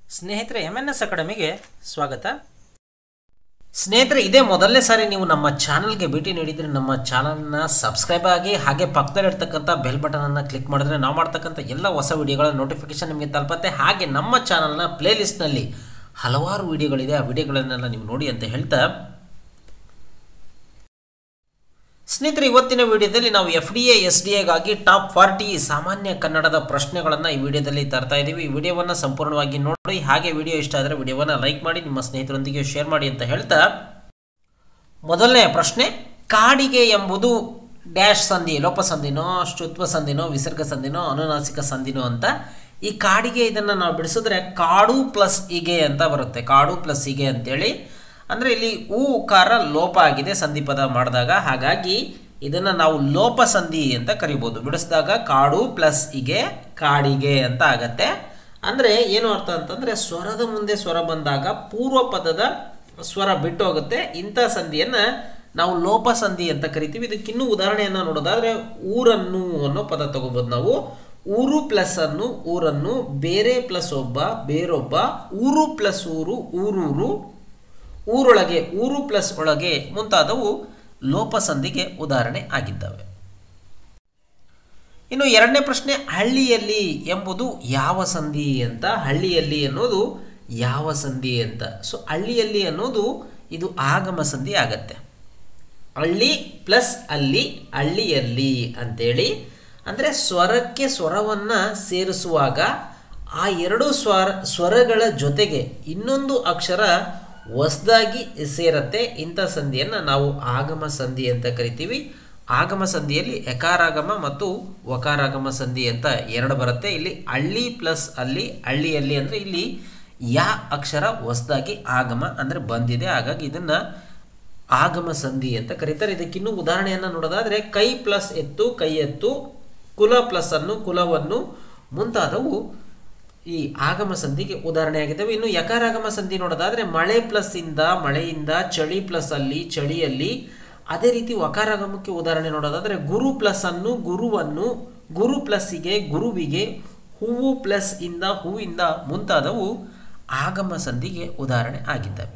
ಸ್ನೇಹಿತರೆ M N S ಅಕಾಡೆಮಿಗೆ ಸ್ವಾಗತ ಸ್ನೇಹಿತರೆ ಇದೇ ಮೊದಲನೇ ಸಾರಿ ನೀವು ನಮ್ಮ ಚಾನಲ್ಗೆ ಭೇಟಿ ನೀಡಿದರೆ ನಮ್ಮ ಚಾನಲ್ನ ಸಬ್ಸ್ಕ್ರೈಬ್ ಆಗಿ ಹಾಗೆ ಪಕ್ಕದಲ್ಲಿರ್ತಕ್ಕಂಥ ಬೆಲ್ ಬಟನನ್ನು ಕ್ಲಿಕ್ ಮಾಡಿದ್ರೆ ನಾವು ಮಾಡ್ತಕ್ಕಂಥ ಎಲ್ಲ ಹೊಸ ವಿಡಿಯೋಗಳ ನೋಟಿಫಿಕೇಶನ್ ನಿಮಗೆ ತಲುಪತ್ತೆ ಹಾಗೆ ನಮ್ಮ ಚಾನಲ್ನ ಪ್ಲೇಲಿಸ್ಟ್ನಲ್ಲಿ ಹಲವಾರು ವಿಡಿಯೋಗಳಿದೆ ಆ ವಿಡಿಯೋಗಳನ್ನೆಲ್ಲ ನೀವು ನೋಡಿ ಅಂತ ಹೇಳ್ತಾ ಸ್ನೇಹಿತರೆ ಇವತ್ತಿನ ವಿಡಿಯೋದಲ್ಲಿ ನಾವು F D A S D ಎಗಾಗಿ ಟಾಪ್ ಫಾರ್ಟಿ ಸಾಮಾನ್ಯ ಕನ್ನಡದ ಪ್ರಶ್ನೆಗಳನ್ನು ಈ ವಿಡಿಯೋದಲ್ಲಿ ತರ್ತಾ ಇದ್ದೀವಿ ಈ ವಿಡಿಯೋವನ್ನು ಸಂಪೂರ್ಣವಾಗಿ ನೋಡಿ ಹಾಗೆ ವಿಡಿಯೋ ಇಷ್ಟ ಆದರೆ ವಿಡಿಯೋವನ್ನು ಲೈಕ್ ಮಾಡಿ ನಿಮ್ಮ ಸ್ನೇಹಿತರೊಂದಿಗೆ ಶೇರ್ ಮಾಡಿ ಅಂತ ಹೇಳ್ತಾ ಮೊದಲನೇ ಪ್ರಶ್ನೆ ಕಾಡಿಗೆ ಎಂಬುದು ಡ್ಯಾಶ್ ಸಂಧಿ ಲೋಪ ಸಂಧಿನೋ ಶ್ರುತ್ವ ಸಂಧಿನೋ ವಿಸರ್ಗ ಸಂಧಿನೋ ಅನುನಾಸಿಕ ಸಂಧಿನೋ ಅಂತ ಈ ಕಾಡಿಗೆ ಇದನ್ನು ನಾವು ಬಿಡಿಸಿದ್ರೆ ಕಾಡು ಪ್ಲಸ್ ಇಗೆ ಅಂತ ಬರುತ್ತೆ ಕಾಡು ಪ್ಲಸ್ ಇಗೆ ಅಂತೇಳಿ ಅಂದರೆ ಇಲ್ಲಿ ಊ ಉಕಾರ ಲೋಪ ಆಗಿದೆ ಸಂಧಿ ಪದ ಮಾಡಿದಾಗ ಹಾಗಾಗಿ ಇದನ್ನು ನಾವು ಲೋಪ ಸಂಧಿ ಅಂತ ಕರಿಬೋದು ಬಿಡಿಸಿದಾಗ ಕಾಡು ಪ್ಲಸ್ ಇಗೆ ಕಾಡಿಗೆ ಅಂತ ಆಗತ್ತೆ ಅಂದರೆ ಏನು ಅರ್ಥ ಅಂತಂದರೆ ಸ್ವರದ ಮುಂದೆ ಸ್ವರ ಬಂದಾಗ ಪೂರ್ವ ಪದದ ಸ್ವರ ಬಿಟ್ಟು ಹೋಗುತ್ತೆ ಇಂಥ ಸಂಧಿಯನ್ನು ನಾವು ಲೋಪ ಸಂಧಿ ಅಂತ ಕರಿತೀವಿ ಇದಕ್ಕಿನ್ನೂ ಉದಾಹರಣೆಯನ್ನು ನೋಡೋದಾದರೆ ಊರನ್ನು ಅನ್ನೋ ಪದ ತಗೋಬೋದು ನಾವು ಊರು ಪ್ಲಸ್ ಅನ್ನು ಊರನ್ನು ಬೇರೆ ಪ್ಲಸ್ ಒಬ್ಬ ಬೇರೊಬ್ಬ ಊರು ಪ್ಲಸ್ ಊರು ಊರೂರು ಊರೊಳಗೆ ಊರು ಪ್ಲಸ್ ಒಳಗೆ ಮುಂತಾದವು ಲೋಪಸಂಧಿಗೆ ಉದಾಹರಣೆ ಆಗಿದ್ದಾವೆ ಇನ್ನು ಎರಡನೇ ಪ್ರಶ್ನೆ ಹಳ್ಳಿಯಲ್ಲಿ ಎಂಬುದು ಯಾವ ಸಂಧಿ ಅಂತ ಹಳ್ಳಿಯಲ್ಲಿ ಅನ್ನೋದು ಯಾವ ಸಂಧಿ ಅಂತ ಸೊ ಹಳ್ಳಿಯಲ್ಲಿ ಅನ್ನೋದು ಇದು ಆಗಮ ಸಂಧಿ ಆಗತ್ತೆ ಹಳ್ಳಿ ಪ್ಲಸ್ ಅಲ್ಲಿ ಹಳ್ಳಿಯಲ್ಲಿ ಅಂತೇಳಿ ಅಂದರೆ ಸ್ವರಕ್ಕೆ ಸ್ವರವನ್ನು ಸೇರಿಸುವಾಗ ಆ ಎರಡು ಸ್ವರ ಸ್ವರಗಳ ಜೊತೆಗೆ ಇನ್ನೊಂದು ಅಕ್ಷರ ಹೊಸದಾಗಿ ಸೇರತ್ತೆ ಇಂಥ ಸಂಧಿಯನ್ನು ನಾವು ಆಗಮ ಸಂಧಿ ಅಂತ ಕರಿತೀವಿ ಆಗಮ ಸಂಧಿಯಲ್ಲಿ ಎಕಾರಾಗಮ ಮತ್ತು ವಕಾರಾಗಮ ಸಂಧಿ ಅಂತ ಎರಡು ಬರುತ್ತೆ ಇಲ್ಲಿ ಹಳ್ಳಿ ಪ್ಲಸ್ ಅಲ್ಲಿ ಹಳ್ಳಿಯಲ್ಲಿ ಅಂದರೆ ಇಲ್ಲಿ ಯಾ ಅಕ್ಷರ ಹೊಸದಾಗಿ ಆಗಮ ಅಂದರೆ ಬಂದಿದೆ ಹಾಗಾಗಿ ಇದನ್ನು ಆಗಮ ಸಂಧಿ ಅಂತ ಕರೀತಾರೆ ಇದಕ್ಕಿನ್ನೂ ಉದಾಹರಣೆಯನ್ನು ನೋಡೋದಾದರೆ ಕೈ ಪ್ಲಸ್ ಎತ್ತು ಕೈ ಎತ್ತು ಕುಲ ಪ್ಲಸ್ ಅನ್ನು ಕುಲವನ್ನು ಮುಂತಾದವು ಈ ಆಗಮ ಸಂಧಿಗೆ ಉದಾಹರಣೆಯಾಗಿದ್ದಾವೆ ಇನ್ನು ಯಕಾರಾಗಮ ಸಂಧಿ ನೋಡೋದಾದರೆ ಮಳೆ ಪ್ಲಸ್ ಇಂದ ಮಳೆಯಿಂದ ಚಳಿ ಪ್ಲಸ್ ಅಲ್ಲಿ ಚಳಿಯಲ್ಲಿ ಅದೇ ರೀತಿ ವಕಾರಾಗಮಕ್ಕೆ ಉದಾಹರಣೆ ನೋಡೋದಾದರೆ ಗುರು ಪ್ಲಸ್ ಅನ್ನು ಗುರುವನ್ನು ಗುರು ಪ್ಲಸ್ಸಿಗೆ ಗುರುವಿಗೆ ಹೂವು ಪ್ಲಸ್ ಇಂದ ಹೂವಿಂದ ಮುಂತಾದವು ಆಗಮ ಸಂಧಿಗೆ ಉದಾಹರಣೆ ಆಗಿದ್ದಾವೆ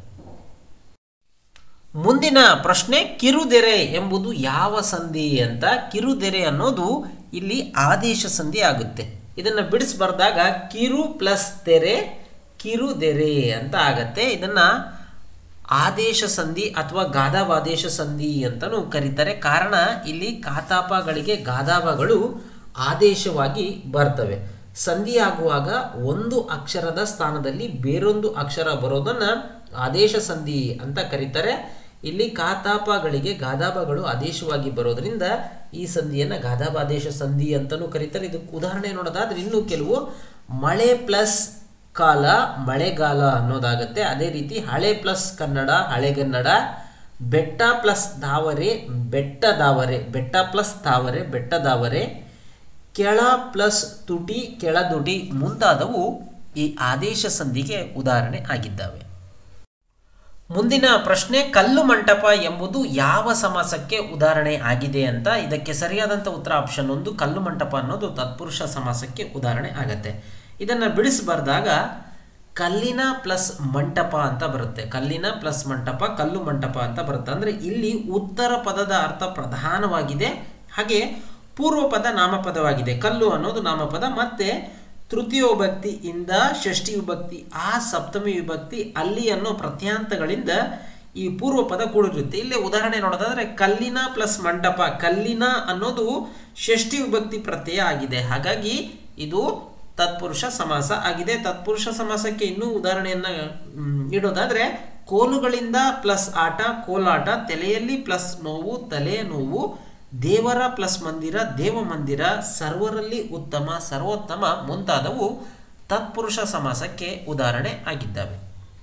ಮುಂದಿನ ಪ್ರಶ್ನೆ ಕಿರುದೆರೆ ಎಂಬುದು ಯಾವ ಸಂಧಿ ಅಂತ ಕಿರುದೆರೆ ಅನ್ನೋದು ಇಲ್ಲಿ ಆದೇಶ ಸಂಧಿ ಆಗುತ್ತೆ ಇದನ್ನು ಬಿಡಿಸ್ಬಾರ್ದಾಗ ಕಿರು ಪ್ಲಸ್ ತೆರೆ ಕಿರುದೆರೆ ಅಂತ ಆಗತ್ತೆ ಇದನ್ನು ಆದೇಶ ಸಂಧಿ ಅಥವಾ ಗಾದಾವಾದೇಶ ಸಂಧಿ ಅಂತಲೂ ಕರೀತಾರೆ ಕಾರಣ ಇಲ್ಲಿ ಕಾತಾಪಗಳಿಗೆ ಗಾದಾವಗಳು ಆದೇಶವಾಗಿ ಬರ್ತವೆ ಸಂಧಿ ಆಗುವಾಗ ಒಂದು ಅಕ್ಷರದ ಸ್ಥಾನದಲ್ಲಿ ಬೇರೊಂದು ಅಕ್ಷರ ಬರೋದನ್ನು ಆದೇಶ ಸಂಧಿ ಅಂತ ಕರೀತಾರೆ ಇಲ್ಲಿ ಕಾತಾಪಗಳಿಗೆ ಗಾದಾಬಗಳು ಆದೇಶವಾಗಿ ಬರೋದ್ರಿಂದ ಈ ಸಂಧಿಯನ್ನು ಗಾದಾಬಾದೇಶ ಸಂಧಿ ಅಂತಲೂ ಕರೀತಾರೆ ಇದಕ್ಕೆ ಉದಾಹರಣೆ ನೋಡೋದಾದ್ರೆ ಇನ್ನೂ ಕೆಲವು ಮಳೆ ಪ್ಲಸ್ ಕಾಲ ಮಳೆಗಾಲ ಅನ್ನೋದಾಗತ್ತೆ ಅದೇ ರೀತಿ ಹಳೆ ಪ್ಲಸ್ ಕನ್ನಡ ಹಳೆಗನ್ನಡ ಬೆಟ್ಟ ಪ್ಲಸ್ ದಾವರೆ ಬೆಟ್ಟ ದಾವರೆ ಬೆಟ್ಟ ಪ್ಲಸ್ ತಾವರೆ ಬೆಟ್ಟ ದಾವರೆ ಕೆಳ ಪ್ಲಸ್ ತುಟಿ ಕೆಳದುಟಿ ಮುಂತಾದವು ಈ ಆದೇಶ ಸಂಧಿಗೆ ಉದಾಹರಣೆ ಆಗಿದ್ದಾವೆ ಮುಂದಿನ ಪ್ರಶ್ನೆ ಕಲ್ಲು ಮಂಟಪ ಎಂಬುದು ಯಾವ ಸಮಾಸಕ್ಕೆ ಉದಾಹರಣೆ ಆಗಿದೆ ಅಂತ ಇದಕ್ಕೆ ಸರಿಯಾದಂಥ ಉತ್ತರ ಆಪ್ಷನ್ ಒಂದು ಕಲ್ಲು ಮಂಟಪ ಅನ್ನೋದು ತತ್ಪುರುಷ ಸಮಾಸಕ್ಕೆ ಉದಾಹರಣೆ ಆಗತ್ತೆ ಇದನ್ನು ಬಿಡಿಸಬಾರ್ದಾಗ ಕಲ್ಲಿನ ಪ್ಲಸ್ ಮಂಟಪ ಅಂತ ಬರುತ್ತೆ ಕಲ್ಲಿನ ಪ್ಲಸ್ ಮಂಟಪ ಕಲ್ಲು ಮಂಟಪ ಅಂತ ಬರುತ್ತೆ ಅಂದರೆ ಇಲ್ಲಿ ಉತ್ತರ ಪದದ ಅರ್ಥ ಪ್ರಧಾನವಾಗಿದೆ ಹಾಗೆ ಪೂರ್ವ ಪದ ನಾಮಪದವಾಗಿದೆ ಕಲ್ಲು ಅನ್ನೋದು ನಾಮಪದ ಮತ್ತೆ ತೃತೀಯ ವಿಭಕ್ತಿಯಿಂದ ಷಷ್ಠಿ ವಿಭಕ್ತಿ ಆ ಸಪ್ತಮಿ ವಿಭಕ್ತಿ ಅಲ್ಲಿ ಅನ್ನೋ ಪ್ರತ್ಯಾಂತಗಳಿಂದ ಈ ಪೂರ್ವ ಪದ ಕೂಡಿರುತ್ತೆ ಇಲ್ಲಿ ಉದಾಹರಣೆ ನೋಡೋದಾದ್ರೆ ಕಲ್ಲಿನ ಪ್ಲಸ್ ಮಂಟಪ ಕಲ್ಲಿನ ಅನ್ನೋದು ಷಷ್ಠಿ ವಿಭಕ್ತಿ ಪ್ರತ್ಯಯ ಆಗಿದೆ ಹಾಗಾಗಿ ಇದು ತತ್ಪುರುಷ ಸಮಾಸ ಆಗಿದೆ ತತ್ಪುರುಷ ಸಮಾಸಕ್ಕೆ ಇನ್ನೂ ಉದಾಹರಣೆಯನ್ನ ಇಡೋದಾದ್ರೆ ಕೋಲುಗಳಿಂದ ಪ್ಲಸ್ ಆಟ ಕೋಲಾಟ ತಲೆಯಲ್ಲಿ ಪ್ಲಸ್ ನೋವು ತಲೆ ನೋವು ದೇವರ ಪ್ಲಸ್ ಮಂದಿರ ದೇವ ಮಂದಿರ ಸರ್ವರಲ್ಲಿ ಉತ್ತಮ ಸರ್ವೋತ್ತಮ ಮುಂತಾದವು ತತ್ಪುರುಷ ಸಮಾಸಕ್ಕೆ ಉದಾಹರಣೆ ಆಗಿದ್ದಾವೆ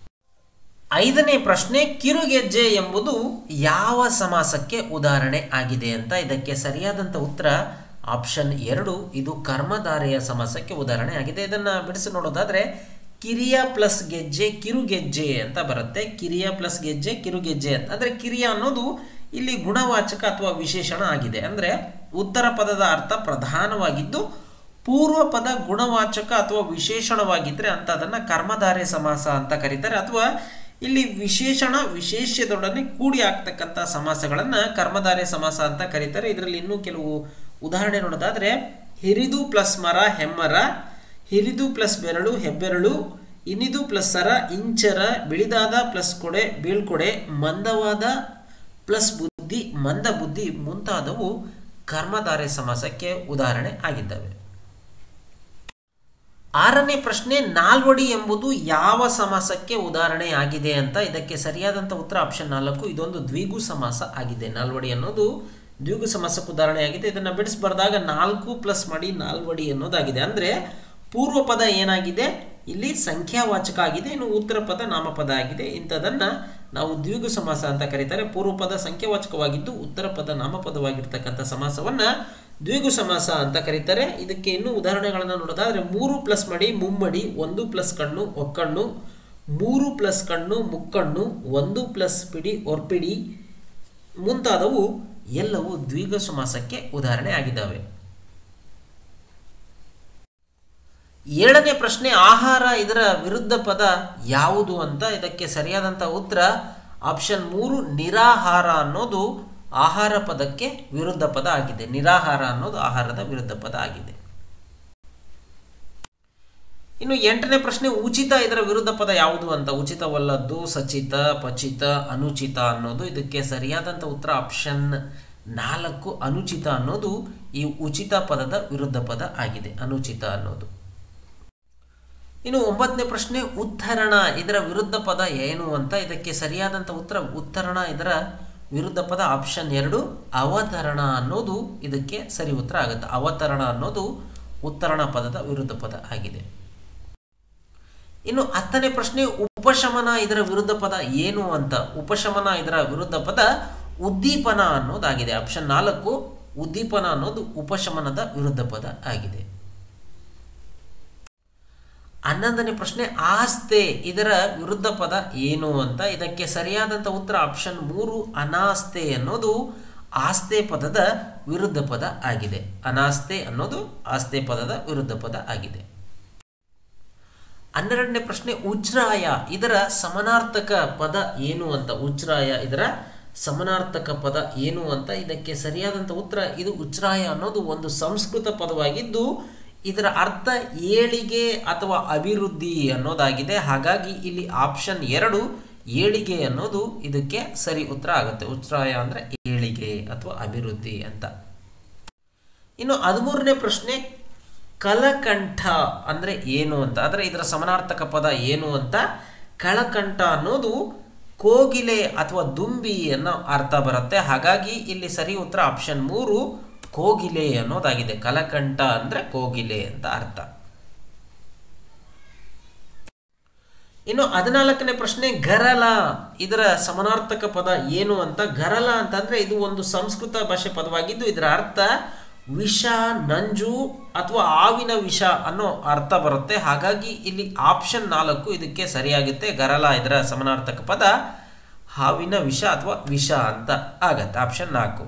ಐದನೇ ಪ್ರಶ್ನೆ ಕಿರುಗೆಜ್ಜೆ ಎಂಬುದು ಯಾವ ಸಮಾಸಕ್ಕೆ ಉದಾಹರಣೆ ಆಗಿದೆ ಅಂತ ಇದಕ್ಕೆ ಸರಿಯಾದಂಥ ಉತ್ತರ ಆಪ್ಷನ್ ಎರಡು ಇದು ಕರ್ಮಧಾರೆಯ ಸಮಾಸಕ್ಕೆ ಉದಾಹರಣೆ ಆಗಿದೆ ಇದನ್ನು ಬಿಡಿಸಿ ನೋಡೋದಾದ್ರೆ ಕಿರಿಯ ಪ್ಲಸ್ ಗೆಜ್ಜೆ ಕಿರುಗೆಜ್ಜೆ ಅಂತ ಬರುತ್ತೆ ಕಿರಿಯ ಪ್ಲಸ್ ಗೆಜ್ಜೆ ಕಿರುಗೆಜ್ಜೆ ಅಂತ ಅಂದರೆ ಕಿರಿಯ ಅನ್ನೋದು ಇಲ್ಲಿ ಗುಣವಾಚಕ ಅಥವಾ ವಿಶೇಷಣ ಆಗಿದೆ ಅಂದರೆ ಉತ್ತರ ಪದದ ಅರ್ಥ ಪ್ರಧಾನವಾಗಿದ್ದು ಪೂರ್ವ ಪದ ಗುಣವಾಚಕ ಅಥವಾ ವಿಶೇಷಣವಾಗಿದ್ದರೆ ಅಂತ ಅದನ್ನು ಕರ್ಮಧಾರೆ ಸಮಾಸ ಅಂತ ಕರೀತಾರೆ ಅಥವಾ ಇಲ್ಲಿ ವಿಶೇಷಣ ವಿಶೇಷ್ಯದೊಡನೆ ಕೂಡಿ ಆಗ್ತಕ್ಕಂಥ ಸಮಾಸಗಳನ್ನು ಕರ್ಮಧಾರೆ ಸಮಾಸ ಅಂತ ಕರೀತಾರೆ ಇದರಲ್ಲಿ ಇನ್ನೂ ಕೆಲವು ಉದಾಹರಣೆ ನೋಡೋದಾದ್ರೆ ಹಿರಿದು ಪ್ಲಸ್ ಮರ ಹೆಮ್ಮರ ಹಿರಿದು ಪ್ಲಸ್ ಬೆರಳು ಹೆಬ್ಬೆರಳು ಇನಿದು ಪ್ಲಸ್ ಸರ ಇಂಚರ ಬಿಳಿದಾದ ಪ್ಲಸ್ ಕೊಡೆ ಬೀಳ್ಕೊಡೆ ಮಂದವಾದ ಪ್ಲಸ್ ಬುದ್ಧಿ ಮಂದ ಬುದ್ಧಿ ಮುಂತಾದವು ಕರ್ಮಧಾರೆ ಸಮಾಸಕ್ಕೆ ಉದಾಹರಣೆ ಆಗಿದ್ದಾವೆ ಆರನೇ ಪ್ರಶ್ನೆ ನಾಲ್ವಡಿ ಎಂಬುದು ಯಾವ ಸಮಾಸಕ್ಕೆ ಉದಾಹರಣೆ ಆಗಿದೆ ಅಂತ ಇದಕ್ಕೆ ಸರಿಯಾದಂಥ ಉತ್ತರ ಆಪ್ಷನ್ ನಾಲ್ಕು ಇದೊಂದು ದ್ವಿಗು ಸಮಾಸ ಆಗಿದೆ ನಾಲ್ವಡಿ ಅನ್ನೋದು ದ್ವಿಗು ಸಮಾಸಕ್ಕೆ ಉದಾಹರಣೆ ಆಗಿದೆ ಇದನ್ನು ಬಿಡಿಸ್ಬರ್ದಾಗ ನಾಲ್ಕು ಪ್ಲಸ್ ಮಾಡಿ ನಾಲ್ವಡಿ ಅನ್ನೋದಾಗಿದೆ ಅಂದರೆ ಪೂರ್ವ ಪದ ಏನಾಗಿದೆ ಇಲ್ಲಿ ಸಂಖ್ಯಾವಾಚಕ ಆಗಿದೆ ಇನ್ನು ಉತ್ತರ ಪದ ನಾಮಪದ ಆಗಿದೆ ಇಂಥದನ್ನು ನಾವು ದ್ವಿಗು ಸಮಾಸ ಅಂತ ಕರೀತಾರೆ ಪೂರ್ವ ಪದ ಸಂಖ್ಯಾವಾಚಕವಾಗಿದ್ದು ಉತ್ತರ ಪದ ನಾಮಪದವಾಗಿರ್ತಕ್ಕಂಥ ಸಮಾಸವನ್ನು ದ್ವಿಗು ಸಮಾಸ ಅಂತ ಕರೀತಾರೆ ಇದಕ್ಕೆ ಇನ್ನೂ ಉದಾಹರಣೆಗಳನ್ನು ನೋಡೋದಾದ್ರೆ ಮೂರು ಪ್ಲಸ್ ಮಡಿ ಮುಮ್ಮಡಿ ಒಂದು ಪ್ಲಸ್ ಕಣ್ಣು ಒಕ್ಕಣ್ಣು ಮೂರು ಪ್ಲಸ್ ಕಣ್ಣು ಮುಕ್ಕಣ್ಣು ಒಂದು ಪ್ಲಸ್ ಪಿಡಿ ಒರ್ಪಿಡಿ ಮುಂತಾದವು ಎಲ್ಲವೂ ದ್ವಿಗ ಸಮಾಸಕ್ಕೆ ಉದಾಹರಣೆ ಆಗಿದ್ದಾವೆ ಏಳನೇ ಪ್ರಶ್ನೆ ಆಹಾರ ಇದರ ವಿರುದ್ಧ ಪದ ಯಾವುದು ಅಂತ ಇದಕ್ಕೆ ಸರಿಯಾದಂಥ ಉತ್ತರ ಆಪ್ಷನ್ ಮೂರು ನಿರಾಹಾರ ಅನ್ನೋದು ಆಹಾರ ಪದಕ್ಕೆ ವಿರುದ್ಧ ಪದ ಆಗಿದೆ ನಿರಾಹಾರ ಅನ್ನೋದು ಆಹಾರದ ವಿರುದ್ಧ ಪದ ಆಗಿದೆ ಇನ್ನು ಎಂಟನೇ ಪ್ರಶ್ನೆ ಉಚಿತ ಇದರ ವಿರುದ್ಧ ಪದ ಯಾವುದು ಅಂತ ಉಚಿತವಲ್ಲದ್ದು ಸಚಿತ ಪಚಿತ ಅನುಚಿತ ಅನ್ನೋದು ಇದಕ್ಕೆ ಸರಿಯಾದಂಥ ಉತ್ತರ ಆಪ್ಷನ್ ನಾಲ್ಕು ಅನುಚಿತ ಅನ್ನೋದು ಈ ಉಚಿತ ಪದದ ವಿರುದ್ಧ ಪದ ಆಗಿದೆ ಅನುಚಿತ ಅನ್ನೋದು ಇನ್ನು ಒಂಬತ್ತನೇ ಪ್ರಶ್ನೆ ಉತ್ತರಣ ಇದರ ವಿರುದ್ಧ ಪದ ಏನು ಅಂತ ಇದಕ್ಕೆ ಸರಿಯಾದಂಥ ಉತ್ತರ ಉತ್ತರಣ ಇದರ ವಿರುದ್ಧ ಪದ ಆಪ್ಷನ್ ಎರಡು ಅವತರಣ ಅನ್ನೋದು ಇದಕ್ಕೆ ಸರಿ ಉತ್ತರ ಆಗುತ್ತೆ ಅವತರಣ ಅನ್ನೋದು ಉತ್ತರಣ ಪದದ ವಿರುದ್ಧ ಪದ ಆಗಿದೆ ಇನ್ನು ಹತ್ತನೇ ಪ್ರಶ್ನೆ ಉಪಶಮನ ಇದರ ವಿರುದ್ಧ ಪದ ಏನು ಅಂತ ಉಪಶಮನ ಇದರ ವಿರುದ್ಧ ಪದ ಉದ್ದೀಪನ ಅನ್ನೋದಾಗಿದೆ ಆಪ್ಷನ್ ನಾಲ್ಕು ಉದ್ದೀಪನ ಅನ್ನೋದು ಉಪಶಮನದ ವಿರುದ್ಧ ಪದ ಆಗಿದೆ ಹನ್ನೊಂದನೇ ಪ್ರಶ್ನೆ ಆಸ್ತೆ ಇದರ ವಿರುದ್ಧ ಪದ ಏನು ಅಂತ ಇದಕ್ಕೆ ಸರಿಯಾದಂಥ ಉತ್ತರ ಆಪ್ಷನ್ ಮೂರು ಅನಾಸ್ತೆ ಅನ್ನೋದು ಆಸ್ತೆ ಪದದ ವಿರುದ್ಧ ಪದ ಆಗಿದೆ ಅನಾಸ್ತೆ ಅನ್ನೋದು ಆಸ್ತೆ ಪದದ ವಿರುದ್ಧ ಪದ ಆಗಿದೆ ಹನ್ನೆರಡನೇ ಪ್ರಶ್ನೆ ಉಜ್ರಾಯ ಇದರ ಸಮನಾರ್ಥಕ ಪದ ಏನು ಅಂತ ಉಜ್ರಾಯ ಇದರ ಸಮನಾರ್ಥಕ ಪದ ಏನು ಅಂತ ಇದಕ್ಕೆ ಸರಿಯಾದಂಥ ಉತ್ತರ ಇದು ಉಜ್ರಾಯ ಅನ್ನೋದು ಒಂದು ಸಂಸ್ಕೃತ ಪದವಾಗಿದ್ದು ಇದರ ಅರ್ಥ ಏಳಿಗೆ ಅಥವಾ ಅಭಿವೃದ್ಧಿ ಅನ್ನೋದಾಗಿದೆ ಹಾಗಾಗಿ ಇಲ್ಲಿ ಆಪ್ಷನ್ ಎರಡು ಏಳಿಗೆ ಅನ್ನೋದು ಇದಕ್ಕೆ ಸರಿ ಉತ್ತರ ಆಗುತ್ತೆ ಉಚ್ರಾಯ ಅಂದರೆ ಏಳಿಗೆ ಅಥವಾ ಅಭಿವೃದ್ಧಿ ಅಂತ ಇನ್ನು ಹದಿಮೂರನೇ ಪ್ರಶ್ನೆ ಕಲಕಂಠ ಅಂದರೆ ಏನು ಅಂತ ಅಂದರೆ ಇದರ ಸಮನಾರ್ಥಕ ಪದ ಏನು ಅಂತ ಕಳಕಂಠ ಅನ್ನೋದು ಕೋಗಿಲೆ ಅಥವಾ ದುಂಬಿ ಅನ್ನೋ ಅರ್ಥ ಬರುತ್ತೆ ಹಾಗಾಗಿ ಇಲ್ಲಿ ಸರಿ ಉತ್ತರ ಆಪ್ಷನ್ ಮೂರು ಕೋಗಿಲೆ ಅನ್ನೋದಾಗಿದೆ ಕಲಕಂಠ ಅಂದರೆ ಕೋಗಿಲೆ ಅಂತ ಅರ್ಥ ಇನ್ನು ಹದಿನಾಲ್ಕನೇ ಪ್ರಶ್ನೆ ಗರಲ ಇದರ ಸಮನಾರ್ಥಕ ಪದ ಏನು ಅಂತ ಗರಲ ಅಂತಂದ್ರೆ ಇದು ಒಂದು ಸಂಸ್ಕೃತ ಭಾಷೆ ಪದವಾಗಿದ್ದು ಇದರ ಅರ್ಥ ವಿಷ ನಂಜು ಅಥವಾ ಆವಿನ ವಿಷ ಅನ್ನೋ ಅರ್ಥ ಬರುತ್ತೆ ಹಾಗಾಗಿ ಇಲ್ಲಿ ಆಪ್ಷನ್ ನಾಲ್ಕು ಇದಕ್ಕೆ ಸರಿಯಾಗುತ್ತೆ ಗರಲ ಇದರ ಸಮನಾರ್ಥಕ ಪದ ಹಾವಿನ ವಿಷ ಅಥವಾ ವಿಷ ಅಂತ ಆಗತ್ತೆ ಆಪ್ಷನ್ ನಾಲ್ಕು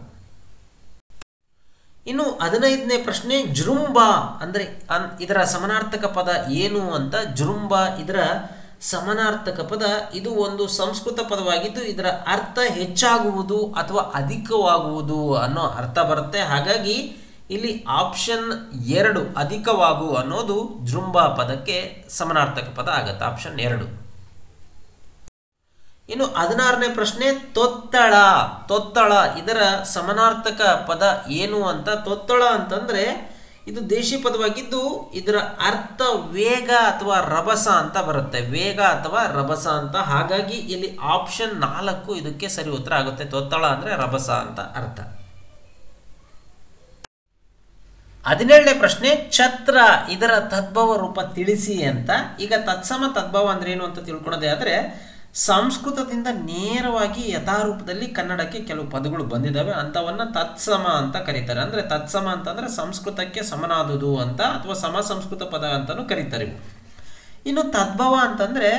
ಇನ್ನು ಹದಿನೈದನೇ ಪ್ರಶ್ನೆ ಜೃಂಬ ಅಂದರೆ ಅನ್ ಇದರ ಸಮನಾರ್ಥಕ ಪದ ಏನು ಅಂತ ಜೃಂಬ ಇದರ ಸಮನಾರ್ಥಕ ಪದ ಇದು ಒಂದು ಸಂಸ್ಕೃತ ಪದವಾಗಿದ್ದು ಇದರ ಅರ್ಥ ಹೆಚ್ಚಾಗುವುದು ಅಥವಾ ಅಧಿಕವಾಗುವುದು ಅನ್ನೋ ಅರ್ಥ ಬರುತ್ತೆ ಹಾಗಾಗಿ ಇಲ್ಲಿ ಆಪ್ಷನ್ ಎರಡು ಅಧಿಕವಾಗು ಅನ್ನೋದು ಜೃಂಬ ಪದಕ್ಕೆ ಸಮನಾರ್ಥಕ ಪದ ಆಗತ್ತೆ ಆಪ್ಷನ್ ಎರಡು ಇನ್ನು ಹದಿನಾರನೇ ಪ್ರಶ್ನೆ ತೊತ್ತಳ ತೊತ್ತಳ ಇದರ ಸಮನಾರ್ಥಕ ಪದ ಏನು ಅಂತ ತೊತ್ತಳ ಅಂತಂದ್ರೆ ಇದು ದೇಶಿ ಪದವಾಗಿದ್ದು ಇದರ ಅರ್ಥ ವೇಗ ಅಥವಾ ರಭಸ ಅಂತ ಬರುತ್ತೆ ವೇಗ ಅಥವಾ ರಭಸ ಅಂತ ಹಾಗಾಗಿ ಇಲ್ಲಿ ಆಪ್ಷನ್ ನಾಲ್ಕು ಇದಕ್ಕೆ ಸರಿ ಉತ್ತರ ಆಗುತ್ತೆ ತೊತ್ತಳ ಅಂದ್ರೆ ರಭಸ ಅಂತ ಅರ್ಥ ಹದಿನೇಳನೇ ಪ್ರಶ್ನೆ ಛತ್ರ ಇದರ ತದ್ಭವ ರೂಪ ತಿಳಿಸಿ ಅಂತ ಈಗ ತತ್ಸಮ ತದ್ಭವ ಅಂದ್ರೆ ಏನು ಅಂತ ತಿಳ್ಕೊಳ್ಳೋದೇ ಆದರೆ ಸಂಸ್ಕೃತದಿಂದ ನೇರವಾಗಿ ಯಥಾರೂಪದಲ್ಲಿ ಕನ್ನಡಕ್ಕೆ ಕೆಲವು ಪದಗಳು ಬಂದಿದ್ದಾವೆ ಅಂಥವನ್ನ ತತ್ಸಮ ಅಂತ ಕರೀತಾರೆ ಅಂದರೆ ತತ್ಸಮ ಅಂತಂದರೆ ಸಂಸ್ಕೃತಕ್ಕೆ ಸಮನಾದುದು ಅಂತ ಅಥವಾ ಸಮ ಸಂಸ್ಕೃತ ಪದ ಅಂತಲೂ ಕರೀತಾರೆ ಇನ್ನು ತದ್ಭವ ಅಂತಂದರೆ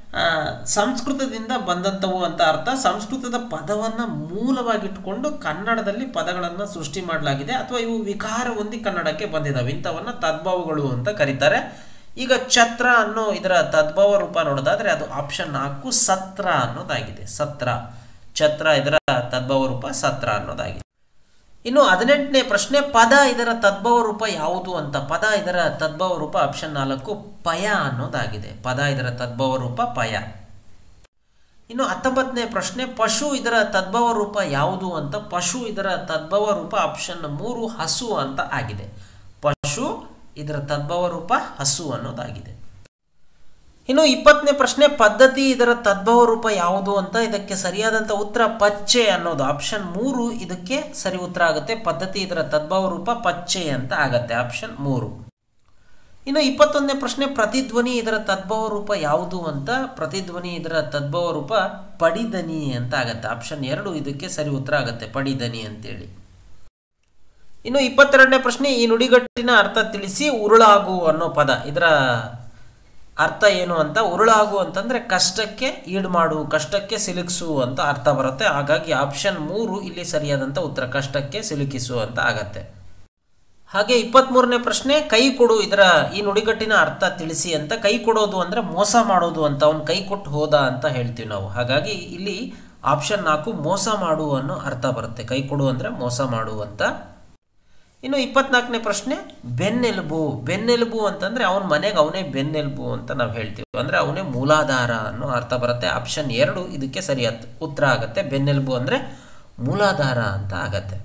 ಆ, ಸಂಸ್ಕೃತದಿಂದ ಬಂದಂಥವು ಅಂತ ಅರ್ಥ ಸಂಸ್ಕೃತದ ಪದವನ್ನು ಮೂಲವಾಗಿಟ್ಕೊಂಡು ಕನ್ನಡದಲ್ಲಿ ಪದಗಳನ್ನು ಸೃಷ್ಟಿ ಮಾಡಲಾಗಿದೆ ಅಥವಾ ಇವು ವಿಕಾರ ಹೊಂದಿ ಕನ್ನಡಕ್ಕೆ ಬಂದಿದ್ದಾವೆ ಇಂಥವನ್ನ ತದ್ಭವಗಳು ಅಂತ ಕರೀತಾರೆ ಈಗ ಛತ್ರ ಅನ್ನೋ ಇದರ ತದ್ಭವ ರೂಪ ನೋಡೋದಾದ್ರೆ ಅದು ಆಪ್ಷನ್ ನಾಲ್ಕು ಸತ್ರ ಅನ್ನೋದಾಗಿದೆ ಸತ್ರ ಛತ್ರ ಇದರ ತದ್ಭವ ರೂಪ ಸತ್ರ ಅನ್ನೋದಾಗಿದೆ ಇನ್ನು ಹದಿನೆಂಟನೇ ಪ್ರಶ್ನೆ ಪದ ಇದರ ತದ್ಭವ ರೂಪ ಯಾವುದು ಅಂತ ಪದ ಇದರ ತದ್ಭವ ರೂಪ ಆಪ್ಷನ್ ನಾಲ್ಕು ಪಯ ಅನ್ನೋದಾಗಿದೆ ಪದ ಇದರ ತದ್ಭವ ರೂಪ ಪಯ ಇನ್ನು ಹತ್ತೊಂಬತ್ತನೇ ಪ್ರಶ್ನೆ ಪಶು ಇದರ ತದ್ಭವ ರೂಪ ಯಾವುದು ಅಂತ ಪಶು ಇದರ ತದ್ಭವ ರೂಪ ಆಪ್ಷನ್ ಮೂರು ಹಸು ಅಂತ ಆಗಿದೆ ಪಶು ಇದರ ತದ್ಭವ ರೂಪ ಹಸು ಅನ್ನೋದಾಗಿದೆ ಇನ್ನು ಇಪ್ಪತ್ತನೇ ಪ್ರಶ್ನೆ ಪದ್ಧತಿ ಇದರ ತದ್ಭವ ರೂಪ ಯಾವುದು ಅಂತ ಇದಕ್ಕೆ ಸರಿಯಾದಂಥ ಉತ್ತರ ಪಚ್ಚೆ ಅನ್ನೋದು ಆಪ್ಷನ್ ಮೂರು ಇದಕ್ಕೆ ಸರಿ ಉತ್ತರ ಆಗುತ್ತೆ ಪದ್ಧತಿ ಇದರ ತದ್ಭವ ರೂಪ ಪಚ್ಚೆ ಅಂತ ಆಗತ್ತೆ ಆಪ್ಷನ್ ಮೂರು ಇನ್ನು ಇಪ್ಪತ್ತೊಂದನೇ ಪ್ರಶ್ನೆ ಪ್ರತಿಧ್ವನಿ ಇದರ ತದ್ಭವ ರೂಪ ಯಾವುದು ಅಂತ ಪ್ರತಿಧ್ವನಿ ಇದರ ತದ್ಭವ ರೂಪ ಪಡಿದನಿ ಅಂತ ಆಗತ್ತೆ ಆಪ್ಷನ್ ಎರಡು ಇದಕ್ಕೆ ಸರಿ ಉತ್ತರ ಆಗುತ್ತೆ ಪಡಿದನಿ ಅಂತೇಳಿ ಇನ್ನು ಇಪ್ಪತ್ತೆರಡನೇ ಪ್ರಶ್ನೆ ಈ ನುಡಿಗಟ್ಟಿನ ಅರ್ಥ ತಿಳಿಸಿ ಉರುಳಾಗು ಅನ್ನೋ ಪದ ಇದರ ಅರ್ಥ ಏನು ಅಂತ ಉರುಳಾಗು ಅಂತಂದ್ರೆ ಕಷ್ಟಕ್ಕೆ ಈಡು ಮಾಡು ಕಷ್ಟಕ್ಕೆ ಸಿಲುಕಿಸು ಅಂತ ಅರ್ಥ ಬರುತ್ತೆ ಹಾಗಾಗಿ ಆಪ್ಷನ್ ಮೂರು ಇಲ್ಲಿ ಸರಿಯಾದಂಥ ಉತ್ತರ ಕಷ್ಟಕ್ಕೆ ಸಿಲುಕಿಸು ಅಂತ ಆಗತ್ತೆ ಹಾಗೆ ಇಪ್ಪತ್ತ್ಮೂರನೇ ಪ್ರಶ್ನೆ ಕೈ ಕೊಡು ಇದರ ಈ ನುಡಿಗಟ್ಟಿನ ಅರ್ಥ ತಿಳಿಸಿ ಅಂತ ಕೈ ಕೊಡೋದು ಅಂದ್ರೆ ಮೋಸ ಮಾಡೋದು ಅಂತ ಅವ್ನು ಕೈ ಕೊಟ್ಟು ಹೋದ ಅಂತ ಹೇಳ್ತೀವಿ ನಾವು ಹಾಗಾಗಿ ಇಲ್ಲಿ ಆಪ್ಷನ್ ನಾಲ್ಕು ಮೋಸ ಮಾಡು ಅನ್ನೋ ಅರ್ಥ ಬರುತ್ತೆ ಕೈ ಕೊಡು ಅಂದ್ರೆ ಮೋಸ ಮಾಡು ಅಂತ ಇನ್ನು ಇಪ್ಪತ್ನಾಲ್ಕನೇ ಪ್ರಶ್ನೆ ಬೆನ್ನೆಲುಬು ಬೆನ್ನೆಲುಬು ಅಂತಂದ್ರೆ ಅವನ ಮನೆಗೆ ಅವನೇ ಬೆನ್ನೆಲುಬು ಅಂತ ನಾವು ಹೇಳ್ತೀವಿ ಅಂದ್ರೆ ಅವನೇ ಮೂಲಾಧಾರ ಅನ್ನೋ ಅರ್ಥ ಬರುತ್ತೆ ಆಪ್ಷನ್ ಎರಡು ಇದಕ್ಕೆ ಸರಿಯಾದ ಉತ್ತರ ಆಗತ್ತೆ ಬೆನ್ನೆಲುಬು ಅಂದ್ರೆ ಮೂಲಾಧಾರ ಅಂತ ಆಗತ್ತೆ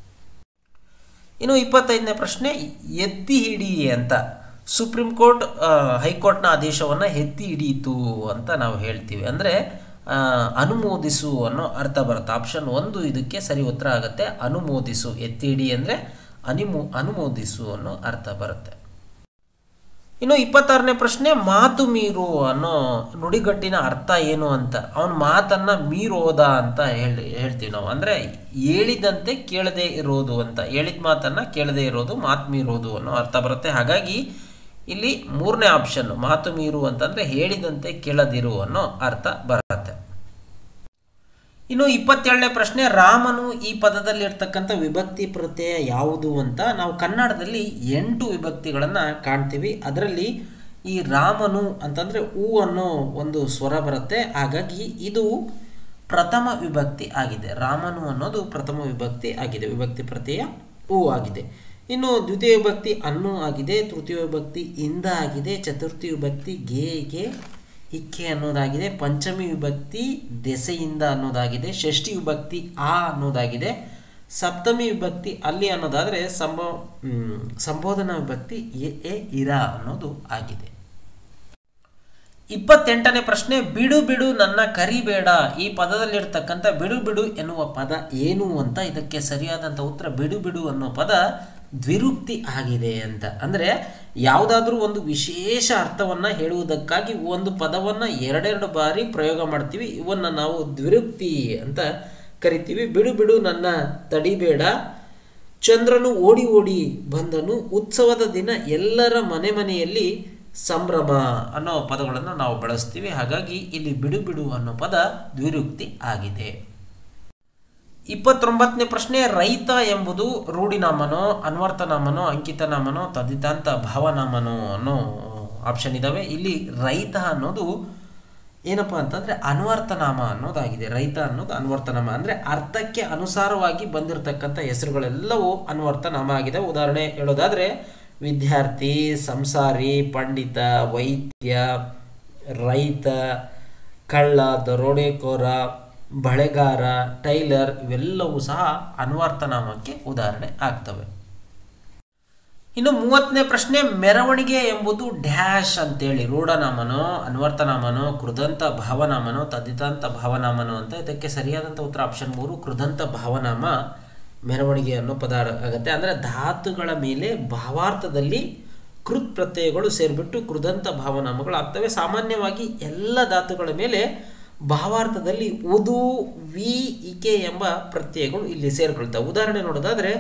ಇನ್ನು ಇಪ್ಪತ್ತೈದನೇ ಪ್ರಶ್ನೆ ಎತ್ತಿ ಹಿಡಿ ಅಂತ ಸುಪ್ರೀಂ ಕೋರ್ಟ್ ಆ, ಹೈಕೋರ್ಟ್ನ ಆದೇಶವನ್ನು ಎತ್ತಿ ಹಿಡಿಯಿತು ಅಂತ ನಾವು ಹೇಳ್ತೀವಿ ಅಂದರೆ ಅನುಮೋದಿಸು ಅನ್ನೋ ಅರ್ಥ ಬರುತ್ತೆ ಆಪ್ಷನ್ ಒಂದು ಇದಕ್ಕೆ ಸರಿ ಉತ್ತರ ಆಗುತ್ತೆ ಅನುಮೋದಿಸು ಎತ್ತಿ ಹಿಡಿ ಅಂದರೆ ಅನಿಮೋ ಅನುಮೋದಿಸು ಅನ್ನೋ ಅರ್ಥ ಬರುತ್ತೆ ಇನ್ನು ಇಪ್ಪತ್ತಾರನೇ ಪ್ರಶ್ನೆ ಮಾತು ಮೀರು ಅನ್ನೋ ನುಡಿಗಟ್ಟಿನ ಅರ್ಥ ಏನು ಅಂತ ಅವನ ಮಾತನ್ನ ಮೀರೋದ ಅಂತ ಹೇಳಿ ಹೇಳ್ತೀವಿ ನಾವು ಅಂದ್ರೆ ಹೇಳಿದಂತೆ ಕೇಳದೆ ಇರೋದು ಅಂತ ಹೇಳಿದ ಮಾತನ್ನ ಕೇಳದೆ ಇರೋದು ಮಾತು ಮೀರೋದು ಅನ್ನೋ ಅರ್ಥ ಬರುತ್ತೆ ಹಾಗಾಗಿ ಇಲ್ಲಿ ಮೂರನೇ ಆಪ್ಷನ್ ಮಾತು ಮೀರು ಅಂತಂದ್ರೆ ಹೇಳಿದಂತೆ ಕೇಳದಿರು ಅನ್ನೋ ಅರ್ಥ ಬರುತ್ತೆ ಇನ್ನು ಇಪ್ಪತ್ತೇಳನೇ ಪ್ರಶ್ನೆ ರಾಮನು ಈ ಪದದಲ್ಲಿ ಇರ್ತಕ್ಕಂಥ ವಿಭಕ್ತಿ ಪ್ರತ್ಯಯ ಯಾವುದು ಅಂತ ನಾವು ಕನ್ನಡದಲ್ಲಿ ಎಂಟು ವಿಭಕ್ತಿಗಳನ್ನು ಕಾಣ್ತೀವಿ ಅದರಲ್ಲಿ ಈ ರಾಮನು ಅಂತಂದರೆ ಹೂ ಅನ್ನೋ ಒಂದು ಸ್ವರ ಬರುತ್ತೆ ಹಾಗಾಗಿ ಇದು ಪ್ರಥಮ ವಿಭಕ್ತಿ ಆಗಿದೆ ರಾಮನು ಅನ್ನೋದು ಪ್ರಥಮ ವಿಭಕ್ತಿ ಆಗಿದೆ ವಿಭಕ್ತಿ ಪ್ರತ್ಯಯ ಹೂ ಆಗಿದೆ ಇನ್ನು ದ್ವಿತೀಯ ವಿಭಕ್ತಿ ಅನ್ನು ಆಗಿದೆ ತೃತೀಯ ವಿಭಕ್ತಿ ಇಂದ ಆಗಿದೆ ಚತುರ್ಥಿ ವಿಭಕ್ತಿ ಗೆ ಇಕ್ಕೆ ಅನ್ನೋದಾಗಿದೆ ಪಂಚಮಿ ವಿಭಕ್ತಿ ದೆಸೆಯಿಂದ ಅನ್ನೋದಾಗಿದೆ ಷಷ್ಠಿ ವಿಭಕ್ತಿ ಆ ಅನ್ನೋದಾಗಿದೆ ಸಪ್ತಮಿ ವಿಭಕ್ತಿ ಅಲ್ಲಿ ಅನ್ನೋದಾದರೆ ಸಂಭೋ ಹ್ಮ್, ಸಂಬೋಧನಾ ವಿಭಕ್ತಿ ಎ ಎ ಇರ ಅನ್ನೋದು ಆಗಿದೆ ಇಪ್ಪತ್ತೆಂಟನೇ ಪ್ರಶ್ನೆ ಬಿಡು ಬಿಡು ನನ್ನ ಕರಿಬೇಡ ಈ ಪದದಲ್ಲಿರ್ತಕ್ಕಂಥ ಬಿಡು ಬಿಡು ಎನ್ನುವ ಪದ ಏನು ಅಂತ ಇದಕ್ಕೆ ಸರಿಯಾದಂಥ ಉತ್ತರ ಬಿಡು ಬಿಡು ಅನ್ನೋ ಪದ ದ್ವಿರುಕ್ತಿ ಆಗಿದೆ ಅಂತ ಅಂದರೆ ಯಾವುದಾದ್ರೂ ಒಂದು ವಿಶೇಷ ಅರ್ಥವನ್ನು ಹೇಳುವುದಕ್ಕಾಗಿ ಒಂದು ಪದವನ್ನು ಎರಡೆರಡು ಬಾರಿ ಪ್ರಯೋಗ ಮಾಡ್ತೀವಿ ಇವನ್ನು ನಾವು ದ್ವಿರುಕ್ತಿ ಅಂತ ಕರಿತೀವಿ ಬಿಡು ಬಿಡು ನನ್ನ ತಡಿಬೇಡ ಚಂದ್ರನು ಓಡಿ ಓಡಿ ಬಂದನು ಉತ್ಸವದ ದಿನ ಎಲ್ಲರ ಮನೆ ಮನೆಯಲ್ಲಿ ಸಂಭ್ರಮ ಅನ್ನೋ ಪದಗಳನ್ನು ನಾವು ಬಳಸ್ತೀವಿ ಹಾಗಾಗಿ ಇಲ್ಲಿ ಬಿಡು ಬಿಡು ಅನ್ನೋ ಪದ ದ್ವಿರುಕ್ತಿ ಆಗಿದೆ ಇಪ್ಪತ್ತೊಂಬತ್ತನೇ ಪ್ರಶ್ನೆ ರೈತ ಎಂಬುದು ರೂಢಿನಾಮನೋ ಅನ್ವರ್ಥನಾಮನೋ ಅಂಕಿತನಾಮನೋ ತದಿತಾಂತ ಭಾವನಾಮನೋ ಅನ್ನೋ ಆಪ್ಷನ್ ಇದಾವೆ ಇಲ್ಲಿ ರೈತ ಅನ್ನೋದು ಏನಪ್ಪ ಅಂತಂದ್ರೆ ಅನ್ವರ್ಥನಾಮ ಅನ್ನೋದಾಗಿದೆ ರೈತ ಅನ್ನೋದು ಅನ್ವರ್ಥನಾಮ ಅಂದ್ರೆ ಅರ್ಥಕ್ಕೆ ಅನುಸಾರವಾಗಿ ಬಂದಿರತಕ್ಕಂಥ ಹೆಸರುಗಳೆಲ್ಲವೂ ಅನ್ವರ್ಥನಾಮ ಆಗಿದೆ ಉದಾಹರಣೆ ಹೇಳೋದಾದ್ರೆ ವಿದ್ಯಾರ್ಥಿ ಸಂಸಾರಿ ಪಂಡಿತ ವೈದ್ಯ ರೈತ ಕಳ್ಳ ದರೋಡೆಕೋರ ಬಳೆಗಾರ ಟೈಲರ್ ಇವೆಲ್ಲವೂ ಸಹ ಅನ್ವರ್ಥನಾಮಕ್ಕೆ ಉದಾಹರಣೆ ಆಗ್ತವೆ ಇನ್ನು ಮೂವತ್ತನೇ ಪ್ರಶ್ನೆ ಮೆರವಣಿಗೆ ಎಂಬುದು ಡ್ಯಾಶ್ ಅಂತೇಳಿ ರೂಢನಾಮನೋ ಅನ್ವರ್ಥನಾಮನೋ ಕೃದಂತ ಭಾವನಾಮನೋ ತದಿತಾಂತ ಭಾವನಾಮನೋ ಅಂತ ಇದಕ್ಕೆ ಸರಿಯಾದಂಥ ಉತ್ತರ ಆಪ್ಷನ್ ಮೂರು ಕೃದಂತ ಭಾವನಾಮ ಮೆರವಣಿಗೆ ಅನ್ನೋ ಪದ ಆಗುತ್ತೆ ಅಂದರೆ ಧಾತುಗಳ ಮೇಲೆ ಭಾವಾರ್ಥದಲ್ಲಿ ಕೃತ್ ಪ್ರತ್ಯಯಗಳು ಸೇರಿಬಿಟ್ಟು ಕೃದಂತ ಭಾವನಾಮಗಳು ಆಗ್ತವೆ ಸಾಮಾನ್ಯವಾಗಿ ಎಲ್ಲ ಧಾತುಗಳ ಮೇಲೆ ಭಾವಾರ್ಥದಲ್ಲಿ ಉದು ವಿ ಇಕೆ ಎಂಬ ಪ್ರತ್ಯಯಗಳು ಇಲ್ಲಿ ಸೇರಿಕೊಳ್ತವೆ ಉದಾಹರಣೆ ನೋಡೋದಾದರೆ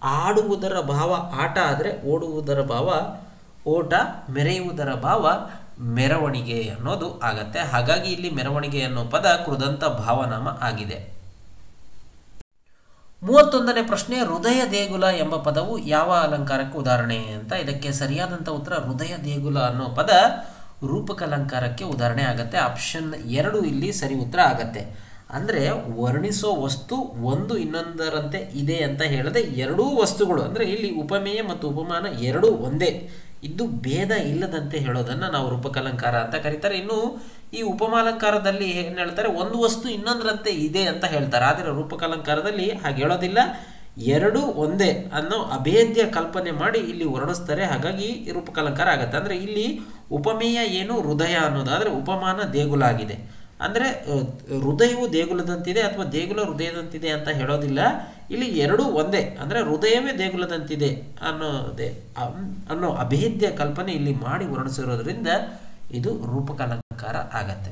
ಆಡುವುದರ ಭಾವ ಆಟ ಆದರೆ ಓಡುವುದರ ಭಾವ ಓಟ ಮೆರೆಯುವುದರ ಭಾವ ಮೆರವಣಿಗೆ ಅನ್ನೋದು ಆಗತ್ತೆ ಹಾಗಾಗಿ ಇಲ್ಲಿ ಮೆರವಣಿಗೆ ಅನ್ನೋ ಪದ ಕೃದಂತ ಭಾವನಾಮ ಆಗಿದೆ ಮೂವತ್ತೊಂದನೇ ಪ್ರಶ್ನೆ ಹೃದಯ ದೇಗುಲ ಎಂಬ ಪದವು ಯಾವ ಅಲಂಕಾರಕ್ಕೆ ಉದಾಹರಣೆ ಅಂತ ಇದಕ್ಕೆ ಸರಿಯಾದಂಥ ಉತ್ತರ ಹೃದಯ ದೇಗುಲ ಅನ್ನೋ ಪದ ರೂಪಕ ಅಲಂಕಾರಕ್ಕೆ ಉದಾಹರಣೆ ಆಗತ್ತೆ ಆಪ್ಷನ್ ಎರಡು ಇಲ್ಲಿ ಸರಿ ಉತ್ತರ ಆಗತ್ತೆ ಅಂದರೆ ವರ್ಣಿಸೋ ವಸ್ತು ಒಂದು ಇನ್ನೊಂದರಂತೆ ಇದೆ ಅಂತ ಹೇಳದೆ ಎರಡೂ ವಸ್ತುಗಳು ಅಂದರೆ ಇಲ್ಲಿ ಉಪಮೇಯ ಮತ್ತು ಉಪಮಾನ ಎರಡೂ ಒಂದೇ ಇದ್ದು ಭೇದ ಇಲ್ಲದಂತೆ ಹೇಳೋದನ್ನು ನಾವು ರೂಪಕಲಂಕಾರ ಅಂತ ಕರೀತಾರೆ ಇನ್ನು ಈ ಉಪಮಾಲಂಕಾರದಲ್ಲಿ ಏನು ಹೇಳ್ತಾರೆ ಒಂದು ವಸ್ತು ಇನ್ನೊಂದರಂತೆ ಇದೆ ಅಂತ ಹೇಳ್ತಾರೆ ಆದರೆ ರೂಪಕಲಂಕಾರದಲ್ಲಿ ಹಾಗೆ ಹೇಳೋದಿಲ್ಲ ಎರಡೂ ಒಂದೇ ಅನ್ನೋ ಅಭೇದ್ಯ ಕಲ್ಪನೆ ಮಾಡಿ ಇಲ್ಲಿ ವರ್ಣಿಸ್ತಾರೆ ಹಾಗಾಗಿ ಈ ರೂಪಕಲಂಕಾರ ಆಗುತ್ತೆ ಅಂದರೆ ಇಲ್ಲಿ ಉಪಮೇಯ ಏನು ಹೃದಯ ಅನ್ನೋದಾದರೆ ಉಪಮಾನ ದೇಗುಲ ಆಗಿದೆ ಅಂದರೆ ಹೃದಯವು ದೇಗುಲದಂತಿದೆ ಅಥವಾ ದೇಗುಲ ಹೃದಯದಂತಿದೆ ಅಂತ ಹೇಳೋದಿಲ್ಲ ಇಲ್ಲಿ ಎರಡೂ ಒಂದೇ ಅಂದರೆ ಹೃದಯವೇ ದೇಗುಲದಂತಿದೆ ಅನ್ನೋದೇ ಅನ್ನೋ ಅಭೇದ್ಯ ಕಲ್ಪನೆ ಇಲ್ಲಿ ಮಾಡಿ ವರ್ಣಿಸಿರೋದ್ರಿಂದ ಇದು ರೂಪಕಲಂಕಾರ ಆಗತ್ತೆ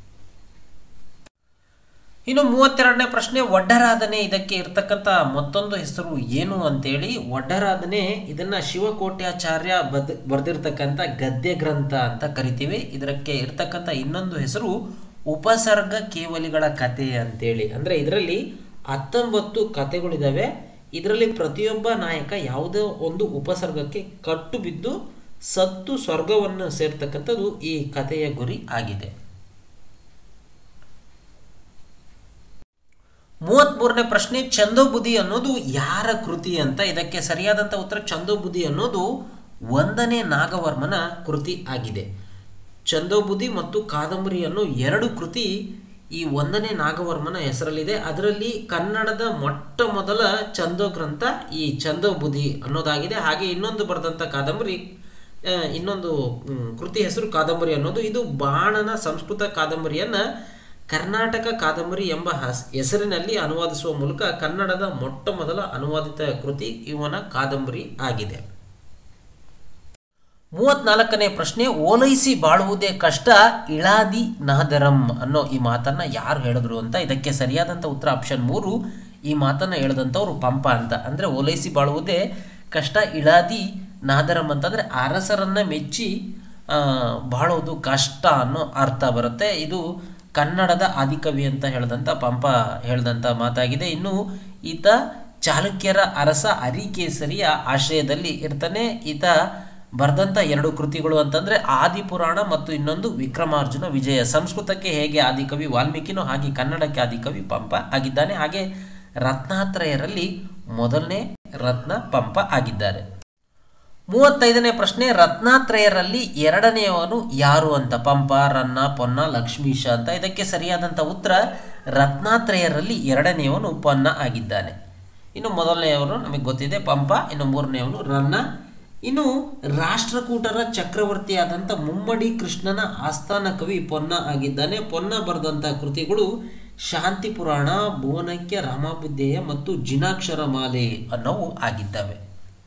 ಇನ್ನು ಮೂವತ್ತೆರಡನೇ ಪ್ರಶ್ನೆ ಒಡ್ಡರಾಧನೆ ಇದಕ್ಕೆ ಇರ್ತಕ್ಕಂಥ ಮತ್ತೊಂದು ಹೆಸರು ಏನು ಅಂತೇಳಿ ಒಡ್ಡರಾಧನೆ ಇದನ್ನ ಶಿವಕೋಟ್ಯಾಚಾರ್ಯ ಬದ್ ಬರೆದಿರ್ತಕ್ಕಂಥ ಗದ್ಯ ಗ್ರಂಥ ಅಂತ ಕರಿತೀವಿ ಇದಕ್ಕೆ ಇರ್ತಕ್ಕಂಥ ಇನ್ನೊಂದು ಹೆಸರು ಉಪಸರ್ಗ ಕೇವಲಿಗಳ ಕತೆ ಅಂತೇಳಿ ಅಂದರೆ ಇದರಲ್ಲಿ ಹತ್ತೊಂಬತ್ತು ಕತೆಗಳಿದ್ದಾವೆ ಇದರಲ್ಲಿ ಪ್ರತಿಯೊಬ್ಬ ನಾಯಕ ಯಾವುದೋ ಒಂದು ಉಪಸರ್ಗಕ್ಕೆ ಕಟ್ಟು ಬಿದ್ದು ಸತ್ತು ಸ್ವರ್ಗವನ್ನು ಸೇರ್ತಕ್ಕಂಥದ್ದು ಈ ಕಥೆಯ ಗುರಿ ಆಗಿದೆ ಮೂವತ್ಮೂರನೇ ಪ್ರಶ್ನೆ ಚಂದೋಬುದಿ ಅನ್ನೋದು ಯಾರ ಕೃತಿ ಅಂತ ಇದಕ್ಕೆ ಸರಿಯಾದಂಥ ಉತ್ತರ ಚಂದೋಬುದಿ ಅನ್ನೋದು ಒಂದನೇ ನಾಗವರ್ಮನ ಕೃತಿ ಆಗಿದೆ ಚಂದೋಬುದಿ ಮತ್ತು ಕಾದಂಬರಿ ಅನ್ನೋ ಎರಡು ಕೃತಿ ಈ ಒಂದನೇ ನಾಗವರ್ಮನ ಹೆಸರಲ್ಲಿದೆ ಅದರಲ್ಲಿ ಕನ್ನಡದ ಮೊಟ್ಟ ಮೊದಲ ಚಂದೋ ಗ್ರಂಥ ಈ ಚಂದೋಬುದಿ ಅನ್ನೋದಾಗಿದೆ ಹಾಗೆ ಇನ್ನೊಂದು ಬರೆದಂಥ ಕಾದಂಬರಿ ಇನ್ನೊಂದು ಕೃತಿ ಹೆಸರು ಕಾದಂಬರಿ ಅನ್ನೋದು ಇದು ಬಾಣನ ಸಂಸ್ಕೃತ ಕಾದಂಬರಿಯನ್ನು ಕರ್ನಾಟಕ ಕಾದಂಬರಿ ಎಂಬ ಹೆಸರಿನಲ್ಲಿ ಅನುವಾದಿಸುವ ಮೂಲಕ ಕನ್ನಡದ ಮೊಟ್ಟ ಮೊದಲ ಅನುವಾದಿತ ಕೃತಿ ಇವನ ಕಾದಂಬರಿ ಆಗಿದೆ ಮೂವತ್ನಾಲ್ಕನೇ ಪ್ರಶ್ನೆ ಓಲೈಸಿ ಬಾಳುವುದೇ ಕಷ್ಟ ಇಳಾದಿ ನಾದರಂ ಅನ್ನೋ ಈ ಮಾತನ್ನ ಯಾರು ಹೇಳಿದ್ರು ಅಂತ ಇದಕ್ಕೆ ಸರಿಯಾದಂಥ ಉತ್ತರ ಆಪ್ಷನ್ ಮೂರು ಈ ಮಾತನ್ನ ಹೇಳಿದಂಥವ್ರು ಪಂಪ ಅಂತ ಅಂದರೆ ಓಲೈಸಿ ಬಾಳುವುದೇ ಕಷ್ಟ ಇಳಾದಿ ನಾದರಂ ಅಂತಂದರೆ ಅರಸರನ್ನ ಮೆಚ್ಚಿ ಬಾಳೋದು ಕಷ್ಟ ಅನ್ನೋ ಅರ್ಥ ಬರುತ್ತೆ ಇದು ಕನ್ನಡದ ಆದಿಕವಿ ಅಂತ ಹೇಳಿದಂಥ ಪಂಪ ಹೇಳಿದಂಥ ಮಾತಾಗಿದೆ ಇನ್ನು ಈತ ಚಾಲುಕ್ಯರ ಅರಸ ಅರಿಕೇಸರಿಯ ಆಶ್ರಯದಲ್ಲಿ ಇರ್ತಾನೆ ಈತ ಬರೆದಂಥ ಎರಡು ಕೃತಿಗಳು ಅಂತಂದರೆ ಆದಿಪುರಾಣ ಮತ್ತು ಇನ್ನೊಂದು ವಿಕ್ರಮಾರ್ಜುನ ವಿಜಯ ಸಂಸ್ಕೃತಕ್ಕೆ ಹೇಗೆ ಆದಿಕವಿ ವಾಲ್ಮೀಕಿನೋ ಹಾಗೆ ಕನ್ನಡಕ್ಕೆ ಆದಿಕವಿ ಪಂಪ ಆಗಿದ್ದಾನೆ ಹಾಗೆ ರತ್ನಾತ್ರಯರಲ್ಲಿ ಮೊದಲನೇ ರತ್ನ ಪಂಪ ಆಗಿದ್ದಾರೆ ಮೂವತ್ತೈದನೇ ಪ್ರಶ್ನೆ ರತ್ನಾತ್ರಯರಲ್ಲಿ ಎರಡನೆಯವನು ಯಾರು ಅಂತ ಪಂಪ ರನ್ನ ಪೊನ್ನ ಲಕ್ಷ್ಮೀಶ ಅಂತ ಇದಕ್ಕೆ ಸರಿಯಾದಂಥ ಉತ್ತರ ರತ್ನಾತ್ರಯರಲ್ಲಿ ಎರಡನೆಯವನು ಪೊನ್ನ ಆಗಿದ್ದಾನೆ ಇನ್ನು ಮೊದಲನೆಯವನು ನಮಗೆ ಗೊತ್ತಿದೆ ಪಂಪ ಇನ್ನು ಮೂರನೆಯವನು ರನ್ನ ಇನ್ನು ರಾಷ್ಟ್ರಕೂಟರ ಚಕ್ರವರ್ತಿಯಾದಂಥ ಮುಮ್ಮಡಿ ಕೃಷ್ಣನ ಆಸ್ಥಾನ ಕವಿ ಪೊನ್ನ ಆಗಿದ್ದಾನೆ ಪೊನ್ನ ಬರೆದಂಥ ಕೃತಿಗಳು ಶಾಂತಿ ಪುರಾಣ ಭುವನಕ್ಯ ರಾಮಾಬುದ್ಧೇಯ ಮತ್ತು ಜಿನಾಕ್ಷರ ಮಾಲೆ ಅನ್ನೋವು ಆಗಿದ್ದಾವೆ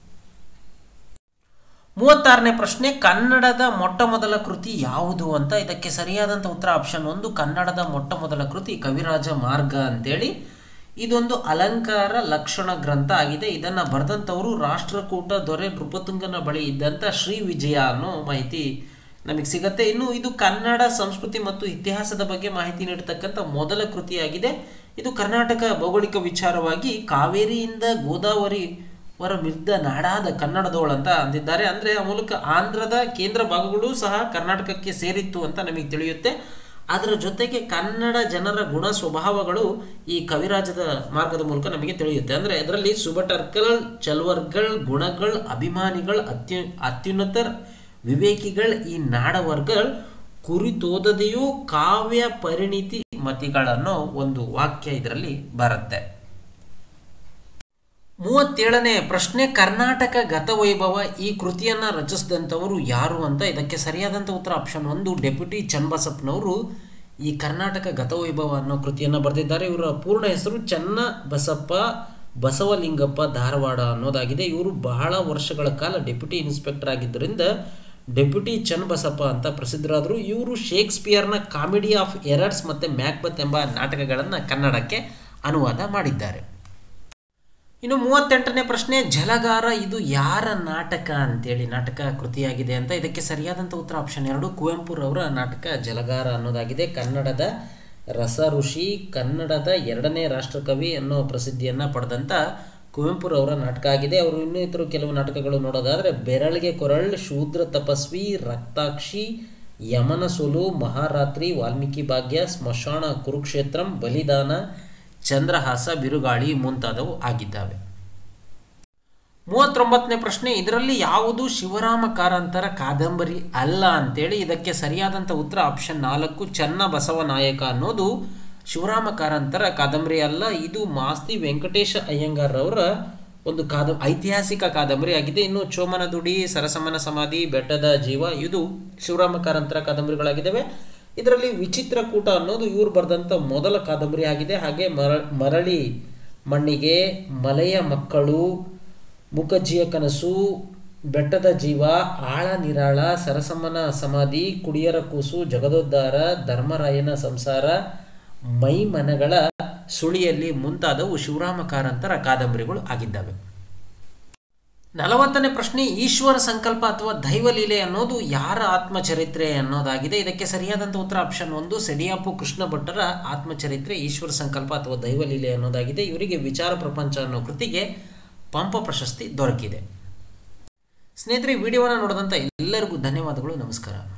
ಮೂವತ್ತಾರನೇ ಪ್ರಶ್ನೆ ಕನ್ನಡದ ಮೊಟ್ಟ ಮೊದಲ ಕೃತಿ ಯಾವುದು ಅಂತ ಇದಕ್ಕೆ ಸರಿಯಾದಂಥ ಉತ್ತರ ಆಪ್ಷನ್ ಒಂದು ಕನ್ನಡದ ಮೊಟ್ಟ ಮೊದಲ ಕೃತಿ ಕವಿರಾಜ ಮಾರ್ಗ ಅಂತೇಳಿ ಇದೊಂದು ಅಲಂಕಾರ ಲಕ್ಷಣ ಗ್ರಂಥ ಆಗಿದೆ ಇದನ್ನು ಬರೆದಂಥವರು ರಾಷ್ಟ್ರಕೂಟ ದೊರೆ ನೃಪತುಂಗನ ಬಳಿ ಇದ್ದಂಥ ಶ್ರೀ ವಿಜಯ ಅನ್ನೋ ಮಾಹಿತಿ ನಮಗೆ ಸಿಗತ್ತೆ ಇನ್ನು ಇದು ಕನ್ನಡ ಸಂಸ್ಕೃತಿ ಮತ್ತು ಇತಿಹಾಸದ ಬಗ್ಗೆ ಮಾಹಿತಿ ನೀಡತಕ್ಕಂಥ ಮೊದಲ ಕೃತಿಯಾಗಿದೆ ಇದು ಕರ್ನಾಟಕ ಭೌಗೋಳಿಕ ವಿಚಾರವಾಗಿ ಕಾವೇರಿಯಿಂದ ಗೋದಾವರಿ ವರ ಮಿರ್ದ ನಾಡಾದ ಕನ್ನಡದೋಳು ಅಂತ ಅಂದಿದ್ದಾರೆ ಅಂದರೆ ಆ ಮೂಲಕ ಆಂಧ್ರದ ಕೇಂದ್ರ ಭಾಗಗಳು ಸಹ ಕರ್ನಾಟಕಕ್ಕೆ ಸೇರಿತ್ತು ಅಂತ ನಮಗೆ ತಿಳಿಯುತ್ತೆ ಅದರ ಜೊತೆಗೆ ಕನ್ನಡ ಜನರ ಗುಣ ಸ್ವಭಾವಗಳು ಈ ಕವಿರಾಜದ ಮಾರ್ಗದ ಮೂಲಕ ನಮಗೆ ತಿಳಿಯುತ್ತೆ ಅಂದರೆ ಅದರಲ್ಲಿ ಸುಬಟರ್ಕಲ್ ಚಲ್ವರ್ಗಳ್ ಗುಣಗಳ್ ಅಭಿಮಾನಿಗಳ್ ಅತ್ಯು ಅತ್ಯುನ್ನತರ್ ವಿವೇಕಿಗಳ್ ಈ ನಾಡವರ್ಗಳ್ ಕುರಿತೋದದೆಯೂ ಕಾವ್ಯ ಪರಿಣಿತಿ ಮತಿಗಳನ್ನೋ ಒಂದು ವಾಕ್ಯ ಇದರಲ್ಲಿ ಬರುತ್ತೆ ಮೂವತ್ತೇಳನೇ ಪ್ರಶ್ನೆ ಕರ್ನಾಟಕ ಗತವೈಭವ ಈ ಕೃತಿಯನ್ನು ರಚಿಸಿದಂಥವರು ಯಾರು ಅಂತ ಇದಕ್ಕೆ ಸರಿಯಾದಂಥ ಉತ್ತರ ಆಪ್ಷನ್ ಒಂದು ಡೆಪ್ಯೂಟಿ ಚನ್ನಬಸಪ್ಪನವರು ಈ ಕರ್ನಾಟಕ ಗತವೈಭವ ಅನ್ನೋ ಕೃತಿಯನ್ನು ಬರೆದಿದ್ದಾರೆ ಇವರ ಪೂರ್ಣ ಹೆಸರು ಚನ್ನ ಬಸಪ್ಪ ಬಸವಲಿಂಗಪ್ಪ ಧಾರವಾಡ ಅನ್ನೋದಾಗಿದೆ ಇವರು ಬಹಳ ವರ್ಷಗಳ ಕಾಲ ಡೆಪ್ಯೂಟಿ ಇನ್ಸ್ಪೆಕ್ಟರ್ ಆಗಿದ್ದರಿಂದ ಡೆಪ್ಯೂಟಿ ಚನ್ನಬಸಪ್ಪ ಅಂತ ಪ್ರಸಿದ್ಧರಾದರು ಇವರು ಶೇಕ್ಸ್ಪಿಯರ್ನ ಕಾಮಿಡಿ ಆಫ್ ಎರರ್ಸ್ ಮತ್ತು ಮ್ಯಾಕ್ಬತ್ ಎಂಬ ನಾಟಕಗಳನ್ನು ಕನ್ನಡಕ್ಕೆ ಅನುವಾದ ಮಾಡಿದ್ದಾರೆ ಇನ್ನು ಮೂವತ್ತೆಂಟನೇ ಪ್ರಶ್ನೆ ಜಲಗಾರ ಇದು ಯಾರ ನಾಟಕ ಅಂತೇಳಿ ನಾಟಕ ಕೃತಿಯಾಗಿದೆ ಅಂತ ಇದಕ್ಕೆ ಸರಿಯಾದಂಥ ಉತ್ತರ ಆಪ್ಷನ್ ಎರಡು ಕುವೆಂಪುರವರ ನಾಟಕ ಜಲಗಾರ ಅನ್ನೋದಾಗಿದೆ ಕನ್ನಡದ ರಸ ಋಷಿ ಕನ್ನಡದ ಎರಡನೇ ರಾಷ್ಟ್ರಕವಿ ಅನ್ನೋ ಪ್ರಸಿದ್ಧಿಯನ್ನು ಪಡೆದಂಥ ಕುವೆಂಪುರವರ ನಾಟಕ ಆಗಿದೆ ಅವರು ಇನ್ನೂ ಇತರ ಕೆಲವು ನಾಟಕಗಳು ನೋಡೋದಾದರೆ ಬೆರಳಿಗೆ ಕೊರಳ್ ಶೂದ್ರ ತಪಸ್ವಿ ರಕ್ತಾಕ್ಷಿ ಯಮನ ಸೊಲು ಮಹಾರಾತ್ರಿ ವಾಲ್ಮೀಕಿ ಭಾಗ್ಯ ಸ್ಮಶಾನ ಕುರುಕ್ಷೇತ್ರಂ ಬಲಿದಾನ ಚಂದ್ರಹಾಸ ಬಿರುಗಾಳಿ ಮುಂತಾದವು ಆಗಿದ್ದಾವೆ ಮೂವತ್ತೊಂಬತ್ತನೇ ಪ್ರಶ್ನೆ ಇದರಲ್ಲಿ ಯಾವುದು ಶಿವರಾಮ ಕಾರಂತರ ಕಾದಂಬರಿ ಅಲ್ಲ ಅಂತೇಳಿ ಇದಕ್ಕೆ ಸರಿಯಾದಂಥ ಉತ್ತರ ಆಪ್ಷನ್ ನಾಲ್ಕು ಚನ್ನ ಬಸವ ನಾಯಕ ಅನ್ನೋದು ಶಿವರಾಮ ಕಾರಂತರ ಕಾದಂಬರಿ ಅಲ್ಲ ಇದು ಮಾಸ್ತಿ ವೆಂಕಟೇಶ ಅಯ್ಯಂಗಾರ್ರವರ ಒಂದು ಕಾದ ಐತಿಹಾಸಿಕ ಕಾದಂಬರಿ ಆಗಿದೆ ಇನ್ನು ಚೋಮನ ದುಡಿ ಸರಸಮನ ಸಮಾಧಿ ಬೆಟ್ಟದ ಜೀವ ಇದು ಶಿವರಾಮ ಕಾರಂತರ ಕಾದಂಬರಿಗಳಾಗಿದ್ದಾವೆ ಇದರಲ್ಲಿ ವಿಚಿತ್ರ ಕೂಟ ಅನ್ನೋದು ಇವರು ಬರೆದಂಥ ಮೊದಲ ಕಾದಂಬರಿ ಆಗಿದೆ ಹಾಗೆ ಮರ ಮರಳಿ ಮಣ್ಣಿಗೆ ಮಲೆಯ ಮಕ್ಕಳು ಮುಖಜ್ಜಿಯ ಕನಸು ಬೆಟ್ಟದ ಜೀವ ಆಳ ನಿರಾಳ ಸರಸಮ್ಮನ ಸಮಾಧಿ ಕುಡಿಯರ ಕೂಸು ಜಗದೋದ್ಧಾರ ಧರ್ಮರಾಯನ ಸಂಸಾರ ಮೈಮನಗಳ ಸುಳಿಯಲ್ಲಿ ಮುಂತಾದವು ಶಿವರಾಮ ಕಾರಂತರ ಕಾದಂಬರಿಗಳು ಆಗಿದ್ದಾವೆ ನಲವತ್ತನೇ ಪ್ರಶ್ನೆ ಈಶ್ವರ ಸಂಕಲ್ಪ ಅಥವಾ ದೈವಲೀಲೆ ಅನ್ನೋದು ಯಾರ ಆತ್ಮಚರಿತ್ರೆ ಅನ್ನೋದಾಗಿದೆ ಇದಕ್ಕೆ ಸರಿಯಾದಂಥ ಉತ್ತರ ಆಪ್ಷನ್ ಒಂದು ಸೆಡಿಯಾಪು ಕೃಷ್ಣ ಭಟ್ಟರ ಆತ್ಮಚರಿತ್ರೆ ಈಶ್ವರ ಸಂಕಲ್ಪ ಅಥವಾ ದೈವಲೀಲೆ ಅನ್ನೋದಾಗಿದೆ ಇವರಿಗೆ ವಿಚಾರ ಪ್ರಪಂಚ ಅನ್ನೋ ಕೃತಿಗೆ ಪಂಪ ಪ್ರಶಸ್ತಿ ದೊರಕಿದೆ ಸ್ನೇಹಿತರೆ ವಿಡಿಯೋವನ್ನು ನೋಡಿದಂಥ ಎಲ್ಲರಿಗೂ ಧನ್ಯವಾದಗಳು ನಮಸ್ಕಾರ